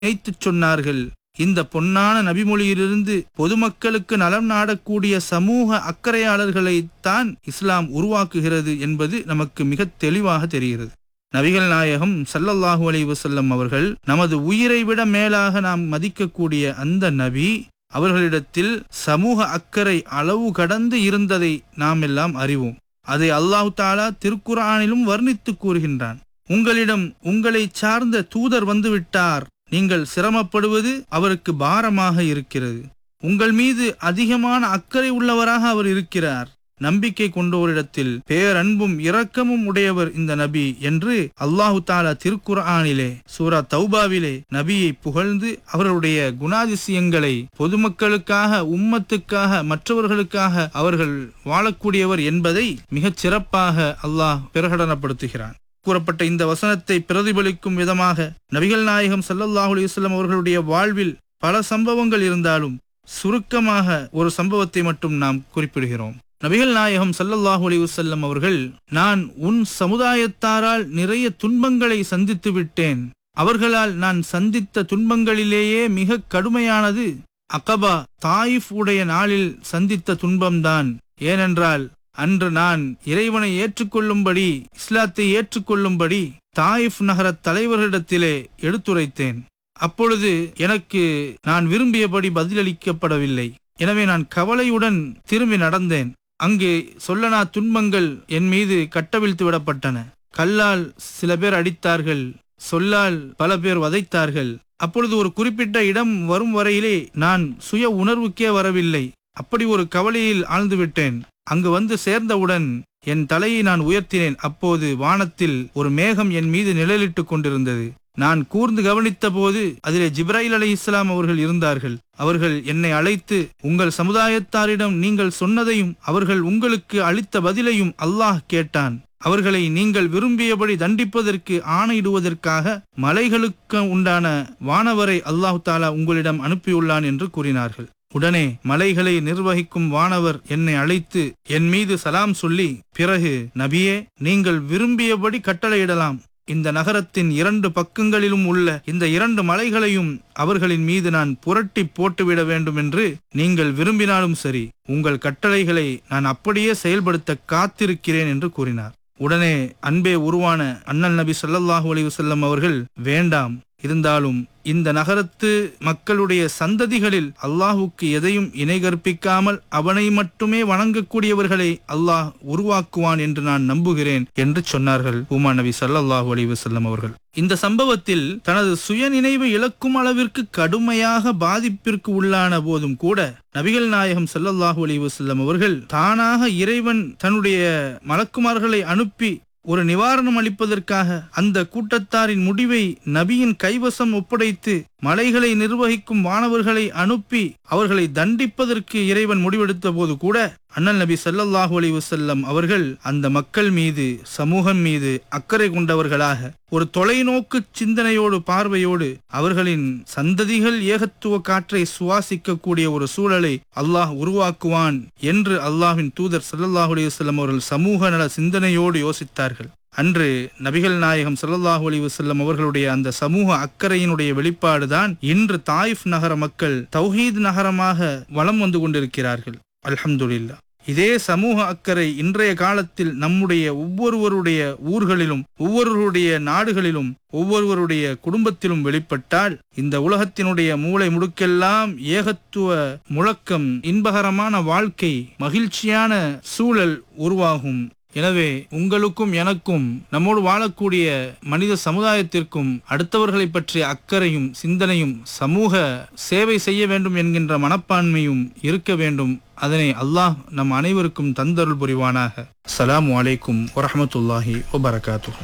இணைத்துச் சொன்னார்கள் இந்த பொன்னான நபிமொழியிலிருந்து பொதுமக்களுக்கு நலம் நாடக்கூடிய சமூக அக்கறையாளர்களைத்தான் இஸ்லாம் உருவாக்குகிறது என்பது நமக்கு மிக தெளிவாக தெரிகிறது நபிகள் நாயகம் ஸல்லல்லாஹு அலைஹி வஸல்லம் அவர்கள் நமது உயிரை விட மேலாக நாம் மதிக்கக்கூடிய அந்த நபி அவர்களிடத்தில் சமூக அக்கறை அளவு கடந்து இருந்ததை நாம் எல்லாம் அறிவோம் அதை அல்லாஹ் தாலா திருக்குர்ஆனிலும் வர்ணித்து கூறுகின்றான் உங்களிடம் உங்களை சார்ந்த தூதர் வந்துவிட்டார் நீங்கள் சிரமப்படுவது அவருக்கு பாரமாக இருக்கிறது உங்கள் மீது அதிகமான அக்கறை உள்ளவராக அவர் இருக்கிறார் நம்பிக்கை கொண்டோரிடத்தில் பேரன்பும் இரக்கமும் உடையவர் இந்த நபி என்று அல்லாஹு தாலா திருக்குர்ஆனிலே சூரா தௌபாவிலே நபியை புகழ்ந்து அவர்களுடைய குணாதிசயங்களை பொதுமக்களுக்காக உம்மத்துக்காக மற்றவர்களுக்காக அவர்கள் வாழக்கூடியவர் என்பதை மிகச் சிறப்பாக அல்லாஹ் பிரகடனப்படுத்துகிறான் கூறப்பட்ட இந்த வசனத்தை பிரதிபலிக்கும் விதமாக நபிகள் நாயகம் ஸல்லல்லாஹு அலைஹி வஸல்லம் அவர்களுடைய வாழ்வில் பல சம்பவங்கள் இருந்தாலும் சுருக்கமாக ஒரு சம்பவத்தை மட்டும் நாம் குறிப்பிடுகிறோம் நபிகள் நாயகம் ஸல்லல்லாஹு அலைஹி வஸல்லம் அவர்கள் நான் உன் சமுதாயத்தாரால் நிறைய துன்பங்களை சந்தித்து விட்டேன் அவர்களால் நான் சந்தித்த துன்பங்களிலேயே மிக கடுமையானது அகபா தாயிஃப் உடைய நாளில் சந்தித்த துன்பம்தான் ஏனென்றால் அன்று நான் இறைவனை ஏற்றுக்கொள்ளும்படி இஸ்லாத்தை ஏற்றுக்கொள்ளும்படி தாயிஃப் நகர தலைவர்களிடத்திலே எடுத்துரைத்தேன் அப்பொழுது எனக்கு நான் விரும்பியபடி பதிலளிக்கப்படவில்லை எனவே நான் கவலையுடன் திரும்பி நடந்தேன் அங்கு சொல்லனா துன்பங்கள் என் மீது கட்டவிழ்த்து விடப்பட்டன கல்லால் சில பேர் அடித்தார்கள் சொல்லால் பல பேர் வதைத்தார்கள் அப்பொழுது ஒரு குறிப்பிட்ட இடம் வரும் வரையிலே நான் சுய உணர்வுக்கே வரவில்லை அப்படி ஒரு கவலையில் ஆழ்ந்து விட்டேன் அங்கு வந்து சேர்ந்தவுடன் என் தலையை நான் உயர்த்தினேன் அப்போது வானத்தில் ஒரு மேகம் என் மீது நிழலிட்டுக் கொண்டிருந்தது நான் கூர்ந்து கவனித்த போது அதிலே ஜிப்ராயில் அலை இஸ்லாம் அவர்கள் இருந்தார்கள் அவர்கள் என்னை அழைத்து உங்கள் சமுதாயத்தாரிடம் நீங்கள் சொன்னதையும் அவர்கள் உங்களுக்கு அளித்த பதிலையும் அல்லாஹ் கேட்டான் அவர்களை நீங்கள் விரும்பியபடி தண்டிப்பதற்கு ஆணையிடுவதற்காக மலைகளுக்கு உண்டான வானவரை அல்லாஹு தாலா உங்களிடம் அனுப்பியுள்ளான் என்று கூறினார்கள் உடனே மலைகளை நிர்வகிக்கும் வானவர் என்னை அழைத்து என் மீது சலாம் சொல்லி பிறகு நபியே நீங்கள் விரும்பியபடி கட்டளையிடலாம் இந்த நகரத்தின் இரண்டு பக்கங்களிலும் உள்ள இந்த இரண்டு மலைகளையும் அவர்களின் மீது நான் புரட்டி போட்டுவிட வேண்டும் என்று நீங்கள் விரும்பினாலும் சரி உங்கள் கட்டளைகளை நான் அப்படியே செயல்படுத்த காத்திருக்கிறேன் என்று கூறினார் உடனே அன்பே உருவான அண்ணல் நபி ஸல்லல்லாஹு அலைஹி வஸல்லம் அவர்கள் வேண்டாம் இருந்தாலும் இந்த நகரத்து மக்களுடைய சந்ததிகளில் அல்லாஹுக்கு எதையும் இணை கற்பிக்காமல் அவனை மட்டுமே வணங்கக்கூடியவர்களை அல்லாஹ் உருவாக்குவான் என்று நான் நம்புகிறேன் என்று சொன்னார்கள் உமா நபி ஸல்லல்லாஹு அலைஹி வஸல்லம் அவர்கள் இந்த சம்பவத்தில் தனது சுயநினைவு இழக்கும் அளவிற்கு கடுமையாக பாதிப்பிற்கு உள்ளான போதும் கூட நபிகள் நாயகம் ஸல்லல்லாஹு அலைஹி வஸல்லம் அவர்கள் தானாக இறைவன் தன்னுடைய மலக்குமார்களை அனுப்பி ஒரு நிவாரணம் அளிப்பதற்காக அந்த கூட்டத்தாரின் முடிவை நபியின் கைவசம் ஒப்படைத்து மலைகளை நிர்வகிக்கும் வானவர்களை அனுப்பி அவர்களை தண்டிப்பதற்கு இறைவன் முடிவெடுத்த போது கூட அண்ணல் நபி ஸல்லல்லாஹு அலைஹி வஸல்லம் அவர்கள் அந்த மக்கள் மீது சமூகம் மீது அக்கறை கொண்டவர்களாக ஒரு தொலைநோக்கு சிந்தனையோடு பார்வையோடு அவர்களின் சந்ததிகள் ஏகத்துவ காற்றை சுவாசிக்கக்கூடிய ஒரு சூழலை அல்லாஹ் உருவாக்குவான் என்று அல்லாஹ்வின் தூதர் ஸல்லல்லாஹு அலைஹி வஸல்லம் அவர்கள் சமூக நல சிந்தனையோடு யோசித்தார்கள் அன்று நபிகள் நாயகம் ஸல்லல்லாஹு அலைஹி வஸல்லம் அவர்களுடைய அந்த சமூக அக்கறையினுடைய வெளிப்பாடுதான் இன்று தாயிஃப் நகர மக்கள் தௌஹீத் நகரமாக வலம் வந்து கொண்டிருக்கிறார்கள் அல்ஹம்துலில்லா இதே சமூக அக்கறை இன்றைய காலத்தில் நம்முடைய ஒவ்வொருவருடைய ஊர்களிலும் ஒவ்வொருவருடைய நாடுகளிலும் ஒவ்வொருவருடைய குடும்பத்திலும் வெளிப்பட்டால் இந்த உலகத்தினுடைய மூளை முடுக்கெல்லாம் ஏகத்துவ முழக்கம் இன்பகரமான வாழ்க்கை மகிழ்ச்சியான சூழல் உருவாகும் எனவே உங்களுக்கும் எனக்கும் நம்மோடு வாழக்கூடிய மனித சமுதாயத்திற்கும் அடுத்தவர்களை பற்றிய அக்கறையும் சிந்தனையும் சமூக சேவை செய்ய வேண்டும் என்கின்ற மனப்பான்மையும் இருக்க வேண்டும் அதனை அல்லாஹ் நம் அனைவருக்கும் தந்தருள் புரிவானாக அஸ்ஸலாமு அலைக்கும் வரஹமத்துல்லாஹி வபரகாத்துஹு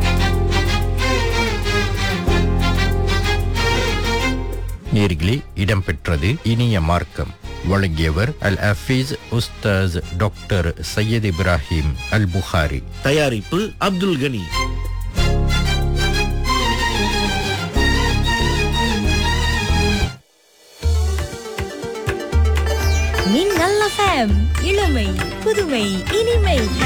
நேர்களே இடம்பெற்றது இனிய மார்க்கம் வழங்கியவர் அல் ஹஃபீஸ் உஸ்தாஸ் டாக்டர் சையத் இப்ராஹிம் அல் புகாரி தயாரிப்பு அப்துல் கனி மின்னல் எஃப்எம் இளமை புதுமை இனிமை